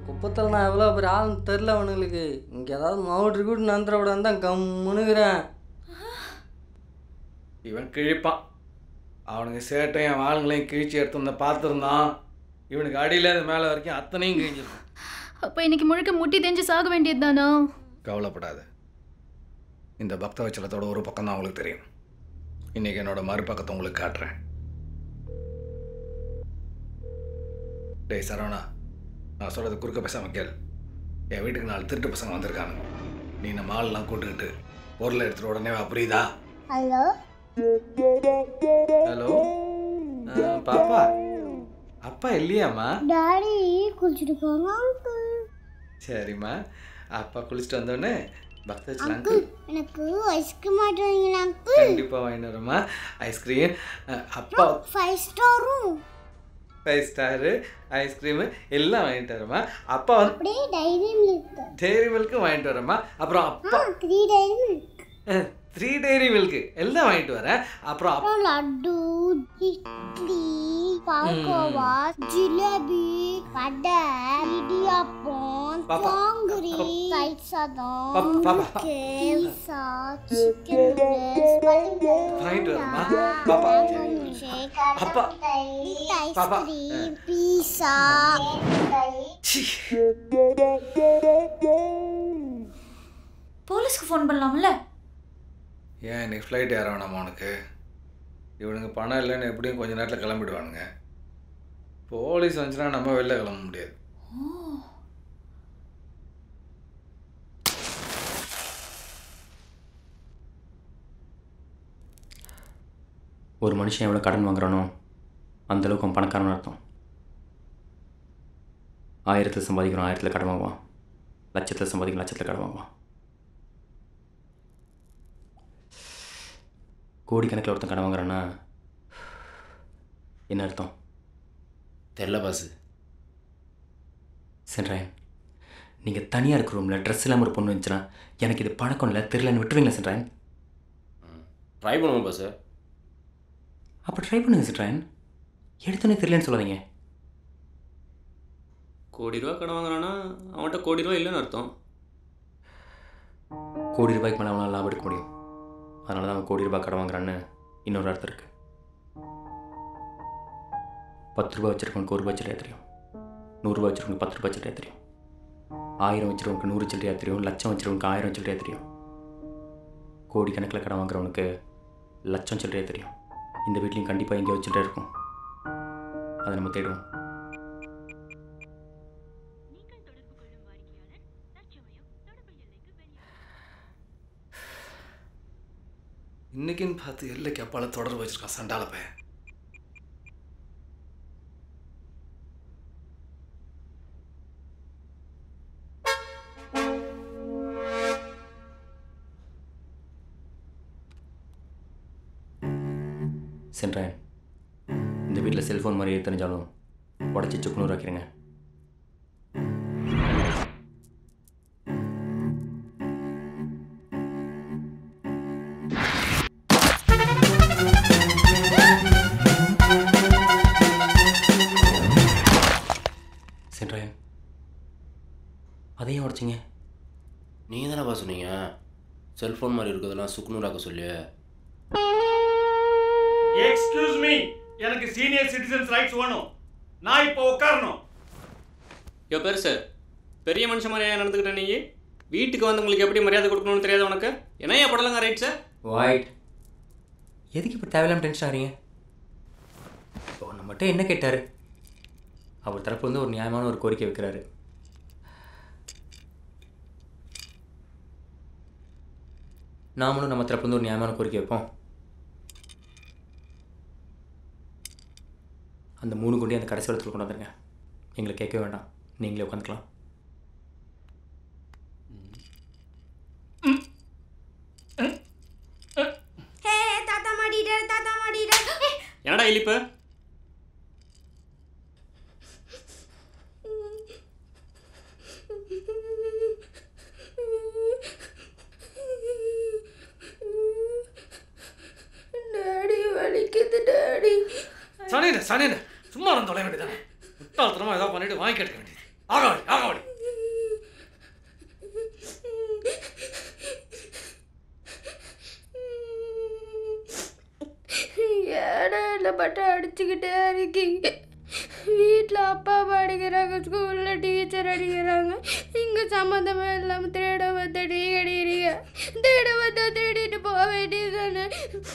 குப்பத்தில் நான் எவ்வளோ பெரிய ஆளுன்னு தெரில அவனுங்களுக்கு இங்கே ஏதாவது மாவட்டு கூட நந்திர விட தான் கம்முனுக்கிறேன் இவன் கிழிப்பான் அவனுங்க சேட்டையும் ஆளுங்களையும் கிழிச்சு எடுத்து வந்து பார்த்துருந்தான் இவனுக்கு அடியிலேருந்து மேலே வரைக்கும் அத்தனையும் கிழிஞ்சிருக்கும் அப்போ இன்னைக்கு முழுக்க முட்டி தெரிஞ்சு சாக வேண்டியது தானா கவலைப்படாத இந்த பக்தவச்சலத்தோட ஒரு பக்கம் தான் உங்களுக்கு தெரியும் இன்னைக்கு என்னோட மறுபக்கத்தை உங்களுக்கு காட்டுறேன் டேய் சரவணா நான் சொல்கிறது குறுக்க பேசாம கேள் என் வீட்டுக்கு நாலு திருட்டு பசங்க வந்திருக்காங்க நீ நம்ம ஆள்லாம் கூட்டுக்கிட்டு பொருளை எடுத்துட்டு உடனே வா புரியுதா ஹலோ ஹலோ பாப்பா அப்பா இல்லையாம்மா டாடி குளிச்சுட்டு போங்க அங்கிள் சரிம்மா அப்பா குளிச்சுட்டு வந்தோடனே பக்தவச்சல அங்கிள் எனக்கு ஐஸ்கிரீம் ஆட்டுவீங்களா அங்கிள் கண்டிப்பாக வாங்கிட்டு வரேம்மா ஐஸ்கிரீம் அப்பா ஃபைவ் ஸ்டாரும் ஃபைவ் ஸ்டாரு ஐஸ்கிரீமு எல்லாம் வாங்கிட்டு வரேம்மா அப்பா வந்து அப்படியே டைரி மில்க் டெய்ரி மில்க்கு வாங்கிட்டு வரேம்மா அப்புறம் அப்பா ஆ three dairy milk three dairy milk எல்லாம் வாங்கிட்டு வரேன் அப்புறம் அப்பா அப்புறம் லட்டு இட்லி பால்கோவா ஜிலேபி வடை இடியாப்பம் பாப்பா. ஜாங்கிரி தயிர் சாதம் பாப்பா, பாப்பா. பீஸா சிக்கன் வாங்கிட்டு வரேம்மா பாப்பா அப்பா. பாப்பா. ஐஸ்கிரீம் பீஸா சீ. போலீஸ்க்கு ஃபோன் பண்ணலாம்ல ஏன் இன்னைக்கு ஃப்ளைட் ஏற வேணாமா உனக்கு இவனுங்க பணம் இல்லைன்னு எப்படியும் கொஞ்ச நேரத்தில் கிளம்பிடுவானுங்க போலீஸ் வந்துச்சுன்னா நம்ம வெளில கிளம்ப முடியாது ஒரு மனுஷன் எவ்வளோ கடன் வாங்குறானோ அந்த அளவுக்கு அவன் பணக்காரன் அர்த்தம் ஆயிரத்தில் சம்பாதிக்கிறோம் ஆயிரத்தில் கடன் வாங்குவான் லட்சத்தில் சம்பாதிக்கிறோம் லட்சத்தில் கடன் வாங்குவான் கோடிக்கணக்கில் ஒருத்தன் கடன் வாங்குறான்னா என்ன அர்த்தம் தெரில பாஸ் சென்ட்ராயன் நீங்கள் தனியாக இருக்கிற ரூமில் ட்ரெஸ் இல்லாமல் ஒரு பொண்ணு இருந்துச்சுன்னா எனக்கு இது பழக்கம் இல்லை தெரிலன்னு விட்டுருவீங்களா சென்ட்ராயன் ட்ரை பண்ணுவோம் பாஸ் அப்போ ட்ரை பண்ணுங்க சென்ட்ராயன் எடுத்தோன்னே தெரியலன்னு சொல்லாதீங்க கோடி ரூபா கடன் வாங்குறான்னா அவன்கிட்ட கோடி ரூபா இல்லைன்னு அர்த்தம் கோடி ரூபாய்க்கு மேலே அவனால் லாபம் எடுக்க முடியும் அதனால தான் அவன் கோடி ரூபாய் கடன் வாங்குறான்னு இன்னொரு அர்த்தம் இருக்குது பத்து ரூபா வச்சிருக்கவனுக்கு ஒரு ரூபாய் சில்லறையா தெரியும் நூறுரூவா வச்சிருக்கவனுக்கு பத்து ரூபாய் சில்லறையா தெரியும் ஆயிரம் வச்சிருக்கவனுக்கு நூறு சில்லறையா தெரியும் லட்சம் வச்சிருக்கவனுக்கு ஆயிரம் சில்லறையா தெரியும் கோடிக்கணக்கில் கடன் வாங்குறவனுக்கு லட்சம் சில்லறையா தெரியும் இந்த வீட்லேயும் கண்டிப்பாக எங்கேயோ சில்லறை இருக்கும் அதை நம்ம தேடுவோம் இன்னைக்குன்னு பார்த்து எல்லைக்கு அப்பால தொடர்பு வச்சிருக்கான் சண்டால பையன் சென்ட்ராயன் இந்த வீட்டில் செல்ஃபோன் மாதிரி தெரிஞ்சாலும் உடச்சி சுக்குநூறு ஆக்கிடுங்க சென்ட்ராயன் அதையும் உடச்சிங்க நீங்கள் தானே பாஸ் சொன்னீங்க செல்ஃபோன் மாதிரி இருக்கிறதெல்லாம் சுக்குநூறாக்க சொல்லி எக்ஸ்கியூஸ் மீ எனக்கு சீனியர் சிட்டிசன்ஸ் ரைட்ஸ் வேணும் நான் இப்போ உட்காரணும் யோ பெருசு பெரிய மனுஷன் மாதிரியா நடந்துக்கிட்ட நீ வீட்டுக்கு வந்தவங்களுக்கு எப்படி மரியாதை கொடுக்கணும்னு தெரியாது உனக்கு என்ன ஏன் படலங்க ரைட் சார் வாய்ட் எதுக்கு இப்போ தேவையில்லாம டென்ஷன் ஆகிறீங்க இப்போ நம்மகிட்ட என்ன கேட்டார் அவர் தரப்பு வந்து ஒரு நியாயமான ஒரு கோரிக்கை வைக்கிறாரு நாமளும் நம்ம தரப்பு வந்து ஒரு நியாயமான கோரிக்கை வைப்போம் அந்த மூணு குண்டி அந்த கடைசி இடத்துல கொண்டு வந்துருங்க எங்களை கேட்கவே வேண்டாம் நீங்களே உட்காந்துக்கலாம் ஹே தாத்தா மாட்டிட்டாரு தாத்தா மாட்டிட்டாரு என்னடா இழிப்பு டாடி வலிக்குது டாடி சனியன சனியன சும்மா இருந்து தொலை வேண்டியதானே முட்டாள்தனமாக ஏதாவது பண்ணிட்டு வாங்கி கேட்க வேண்டியது ஆகாவடி ஆகாவடி அடிச்சுக்கிட்டே இருக்கீங்க வீட்டில் அப்பா படிக்கிறாங்க ஸ்கூலில் டீச்சர் அடிக்கிறாங்க இங்கே சம்மந்தமே இல்லாமல் தேட வந்த நீங்க அடிக்கிறீங்க தேட வந்தா தேடிட்டு போக வேண்டியதானே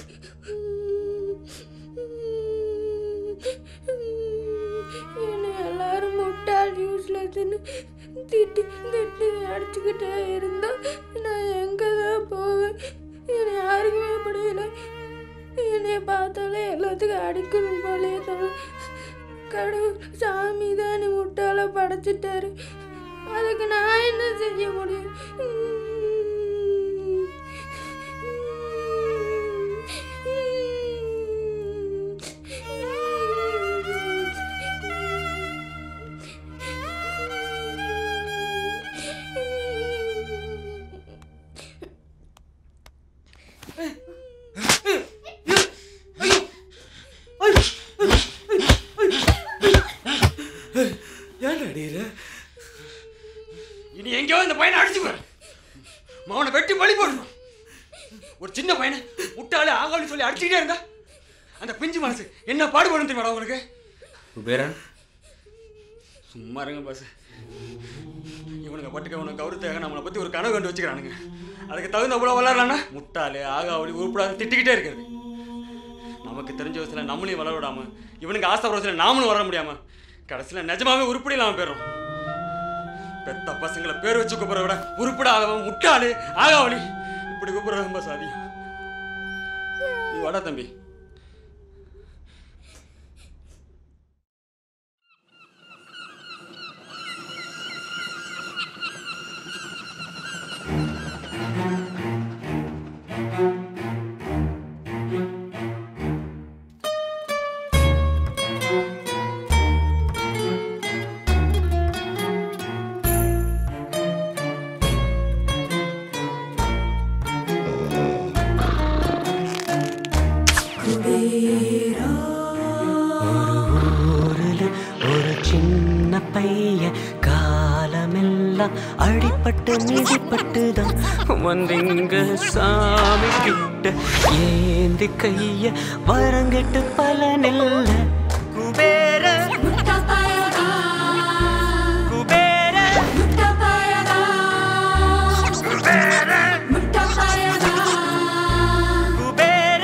என்னை எல்லாரும் முட்டாள் யூஸ்லெஸ்ன்னு திட்டி திட்டி அடிச்சுக்கிட்டே இருந்தா நான் எங்கே தான் போவேன் என்னை யாருக்குமே முடியல என்னை பார்த்தாலே எல்லாத்துக்கும் அடிக்கணும் போலே தோணும் கடவுள் சாமி தான் என்னை முட்டாள படைச்சிட்டாரு அதுக்கு நான் என்ன செய்ய முடியும் ஏன்டா அடிக்கிற இனி எங்கேயோ இந்த பையனை அடிச்சுக்குவேன் மவனை வெட்டி பலி போடணும் ஒரு சின்ன பையனை முட்டாளு ஆகான்னு சொல்லி அடிச்சுக்கிட்டே இருந்தா அந்த பிஞ்சு மனசு என்ன பாடுபடும் தெரியுமாடா உங்களுக்கு குபேரன் சும்மா இருங்க பாஸ் இவனுங்க பட்டுக்க இவனுக்கு கௌரவத்தாக நம்மளை பற்றி ஒரு கனவு கண்டு வச்சுக்கிறானுங்க அதுக்கு தகுந்த அவ்வளோ வளரலான்னா முட்டாளு ஆகாவளி உருப்படாத திட்டிக்கிட்டே இருக்கிறது நமக்கு தெரிஞ்ச வயசில் நம்மளையும் வளர விடாம இவனுக்கு ஆசை வயசில் நாமளும் வளர முடியாம கடைசியில் நிஜமாவே உருப்படி இல்லாமல் போயிடும் பெத்த பசங்களை பேர் வச்சு கூப்பிட்ற விட உருப்படாதவன் முட்டாளு ஆகாவளி இப்படி கூப்பிட்றது ரொம்ப சாதியம் நீ வாடா தம்பி ஊருல ஒரு சின்ன பையன் காலமெல்லாம் அடிபட்டு மிதிப்பட்டு தான் வந்தீங்க சாமி கிட்ட ஏந்தி கைய வரங்கிட்டு பலனில்ல குபேர குபேர குபேர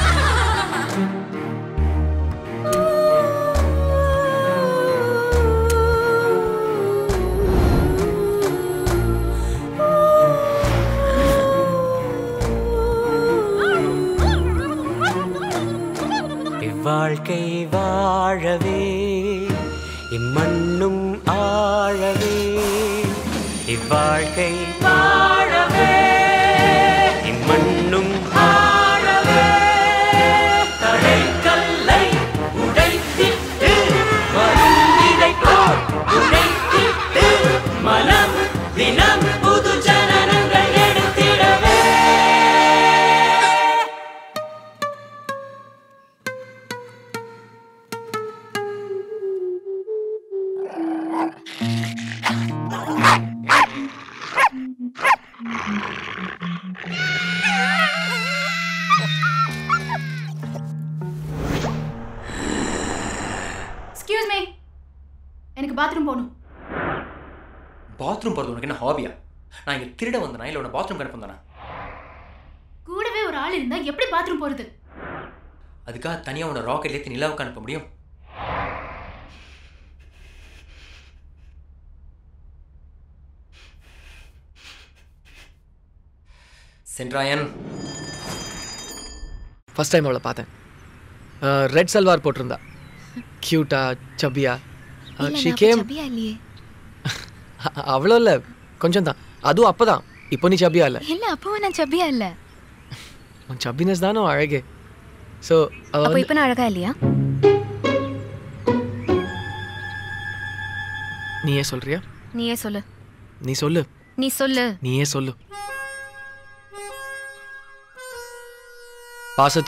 இவ்வாழ்க்கை வாழவே இம்மண்ணும் ஆழவே இவ்வாழ்க்கை வாழவே இம்மண்ணும் ஆழவே தடைக்கல்லை உடைத்திட்டு வரும் இதை போல் உடைத்திட்டு மனம் தினம் புது ஜனனங்கள் எடுத்திடவே எக்ஸ்கியூஸ் மீ எனக்கு பாத்ரூம் போகணும் பாத்ரூம் போகிறது உனக்கு என்ன ஹாபியா நான் இங்கே திருட வந்தனா இல்லை உன்னை பாத்ரூம் கிடப்பு வந்தானா கூடவே ஒரு ஆள் இருந்தா எப்படி பாத்ரூம் போறது அதுக்காக தனியாக உன்னை ராக்கெட் ஏற்றி நிலாவுக்கு அனுப்ப முடியும் சென்ட்ராயன் ஃபஸ்ட் டைம் அவளை பார்த்தேன் ரெட் சல்வார் போட்டிருந்தா க்யூட்டா சப்பியா ஷி கேம் இல்லையே அவ்வளோ இல்லை கொஞ்சம் தான் அதுவும் அப்போ தான் இப்போ நீ சப்பியா இல்லை இல்ல அப்பவும் நான் சப்பியா இல்ல உன் சப்பினஸ் தானே உன் அழகே ஸோ அவ அப்ப வந்து இப்ப நான் அழகா இல்லையா நீயே சொல்றியா நீயே சொல்லு நீ சொல்லு நீ சொல்லு நீயே சொல்லு பாச